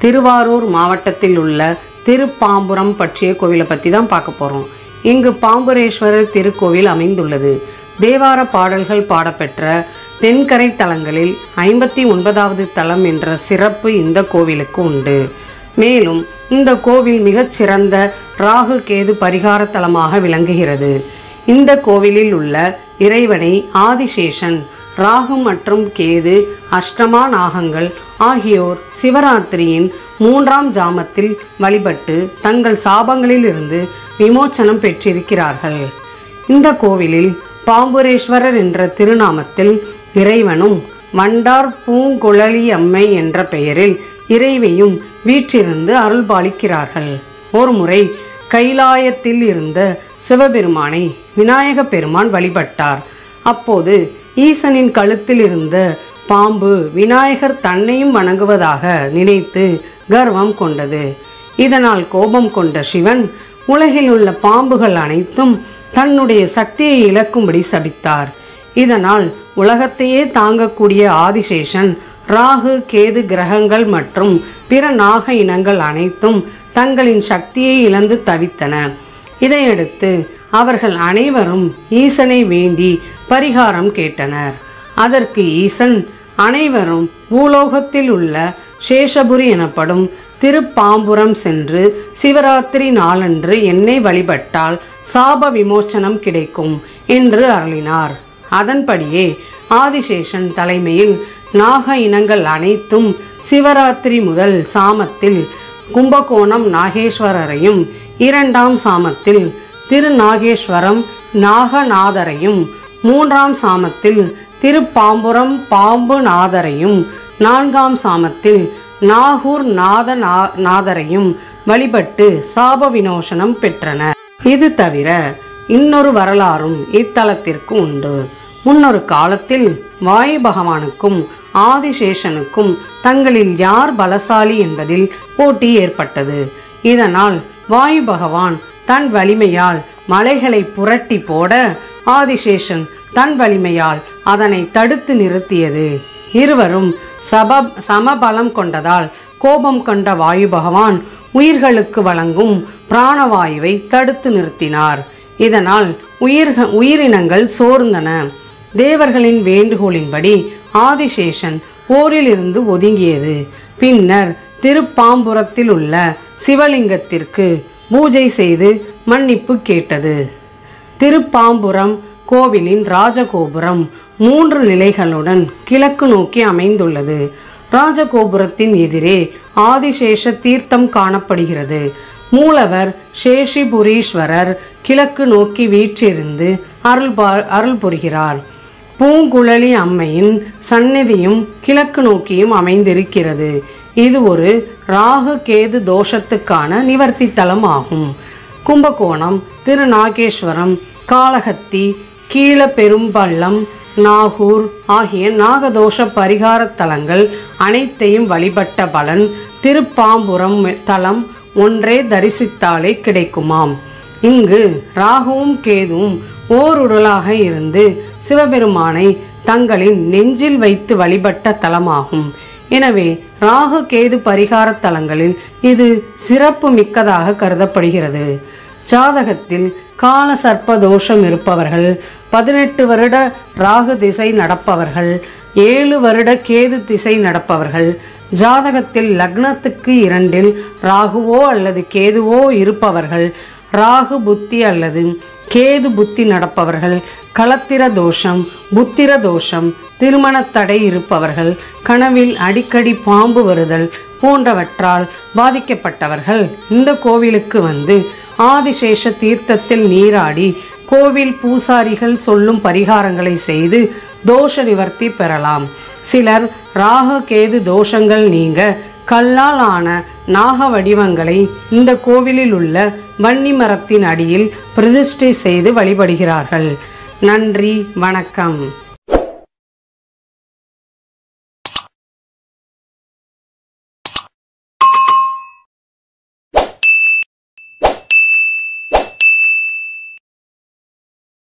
திருவாரூர் மாவட்டத்தில் உள்ள திருப்பாம்புரம் பற்றிய கோவிலை பற்றி தான் பார்க்க போகிறோம் இங்கு பாம்புரேஸ்வரர் திருக்கோவில் அமைந்துள்ளது தேவார பாடல்கள் பாடப்பெற்ற தென்கரை தலங்களில் ஐம்பத்தி ஒன்பதாவது தலம் என்ற சிறப்பு இந்த கோவிலுக்கு உண்டு மேலும் இந்த கோவில் மிகச் சிறந்த ராகு கேது பரிகார தலமாக விளங்குகிறது இந்த கோவிலில் உள்ள இறைவனை ஆதிசேஷன் ராகு மற்றும் கேது அஷ்டமா நாகங்கள் ஆகியோர் சிவராத்திரியின் மூன்றாம் ஜாமத்தில் வழிபட்டு தங்கள் சாபங்களிலிருந்து விமோச்சனம் பெற்றிருக்கிறார்கள் இந்த கோவிலில் பாம்புரேஸ்வரர் என்ற திருநாமத்தில் இறைவனும் வண்டார் பூங்குழலி அம்மை என்ற பெயரில் இறைவியும் வீற்றிருந்து அருள்பாலிக்கிறார்கள் ஒருமுறை கைலாயத்தில் இருந்த சிவபெருமானை விநாயக பெருமான் வழிபட்டார் அப்போது ஈசனின் கழுத்தில் இருந்த பாம்பு விநாயகர் தன்னையும் வணங்குவதாக நினைத்து கர்வம் கொண்டது இதனால் கோபம் கொண்ட சிவன் உலகில் உள்ள பாம்புகள் அனைத்தும் தன்னுடைய சக்தியை இழக்கும்படி சபித்தார் இதனால் உலகத்தையே தாங்கக்கூடிய ஆதிசேஷன் ராகு கேது கிரகங்கள் மற்றும் பிற நாக இனங்கள் அனைத்தும் தங்களின் சக்தியை இழந்து தவித்தன இதையடுத்து அவர்கள் அனைவரும் ஈசனை வேண்டி பரிகாரம் கேட்டனர் அதற்கு ஈசன் அனைவரும் பூலோகத்தில் உள்ள சேஷபுரி எனப்படும் திருப்பாம்புரம் சென்று சிவராத்திரி நாளன்று என்னை வழிபட்டால் சாப விமோச்சனம் கிடைக்கும் என்று அருளினார் அதன்படியே ஆதிசேஷன் தலைமையில் நாக இனங்கள் அனைத்தும் சிவராத்திரி முதல் சாமத்தில் கும்பகோணம் நாகேஸ்வரரையும் இரண்டாம் சாமத்தில் திருநாகேஸ்வரம் நாகநாதரையும் மூன்றாம் சாமத்தில் திருப்பாம்புரம் பாம்புநாதரையும் நான்காம் சாமத்தில் நாகூர் நாத நா- நாதரையும் வழிபட்டு சாப விமோசனம் பெற்றனர் இது தவிர இன்னொரு வரலாறும் இத்தலத்திற்கு உண்டு முன்னொரு காலத்தில் வாயு பகவானுக்கும் ஆதிசேஷனுக்கும் தங்களில் யார் பலசாலி என்பதில் போட்டி ஏற்பட்டது இதனால் வாயு பகவான் தன் வலிமையால் மலைகளை புரட்டி போட ஆதிசேஷன் தன் வலிமையால் அதனை தடுத்து நிறுத்தியது இருவரும் சப சமபலம் கொண்டதால் கோபம் கொண்ட வாயு பகவான் உயிர்களுக்கு வழங்கும் பிராணவாயுவை தடுத்து நிறுத்தினார் இதனால் உயிர்க உயிரினங்கள் சோர்ந்தன தேவர்களின் வேண்டுகோளின்படி ஆதிசேஷன் போரிலிருந்து ஒதுங்கியது பின்னர் திருப்பாம்புரத்தில் உள்ள சிவலிங்கத்திற்கு பூஜை செய்து மன்னிப்பு கேட்டது திருப்பாம்புரம் கோவிலின் ராஜகோபுரம் மூன்று நிலைகளுடன் கிழக்கு நோக்கி அமைந்துள்ளது ராஜகோபுரத்தின் எதிரே ஆதிசேஷ தீர்த்தம் காணப்படுகிறது மூலவர் சேஷிபுரீஸ்வரர் கிழக்கு நோக்கி வீற்றிருந்து அருள் பா- அருள் புரிகிறார் பூங்குழலி அம்மையின் சந்நிதியும் கிழக்கு நோக்கியும் அமைந்திருக்கிறது இது ஒரு ராகு கேது தோஷத்துக்கான நிவர்த்தி தலம் ஆகும் கும்பகோணம் திருநாகேஸ்வரம் காளஹத்தி கீழப்பெரும்பள்ளம் நாகூர் ஆகிய நாகதோஷ பரிகார தலங்கள் அனைத்தையும் வழிபட்ட பலன் திருப்பாம்புரம் தலம் ஒன்றே தரிசித்தாலே கிடைக்குமாம் இங்கு ராகுவும் கேதுவும் ஓருடலாக இருந்து சிவபெருமானை தங்களின் நெஞ்சில் வைத்து வழிபட்ட தலமாகும் எனவே ராகு கேது பரிகார தலங்களில் இது சிறப்பு மிக்கதாக கருதப்படுகிறது ஜாதகத்தில் கால சர்ப்ப தோஷம் இருப்பவர்கள் பதினெட்டு வருட ராகு திசை நடப்பவர்கள் ஏழு வருட கேது திசை நடப்பவர்கள் ஜாதகத்தில் லக்னத்துக்கு இரண்டில் ராகுவோ அல்லது கேதுவோ இருப்பவர்கள் ராகு புத்தி அல்லது கேது புத்தி நடப்பவர்கள் களத்திர தோஷம் புத்திர தோஷம் திருமணத் தடை இருப்பவர்கள் கனவில் அடிக்கடி பாம்பு வருதல் போன்றவற்றால் பாதிக்கப்பட்டவர்கள் இந்த கோவிலுக்கு வந்து ஆதிசேஷ தீர்த்தத்தில் நீராடி கோவில் பூசாரிகள் சொல்லும் பரிகாரங்களை செய்து தோஷ நிவர்த்தி பெறலாம் சிலர் ராகு கேது தோஷங்கள் நீங்க கல்லால் ஆன நாக வடிவங்களை இந்த கோவிலில் உள்ள வன்னி மரத்தின் அடியில் பிரதிஷ்டை செய்து வழிபடுகிறார்கள் நன்றி வணக்கம்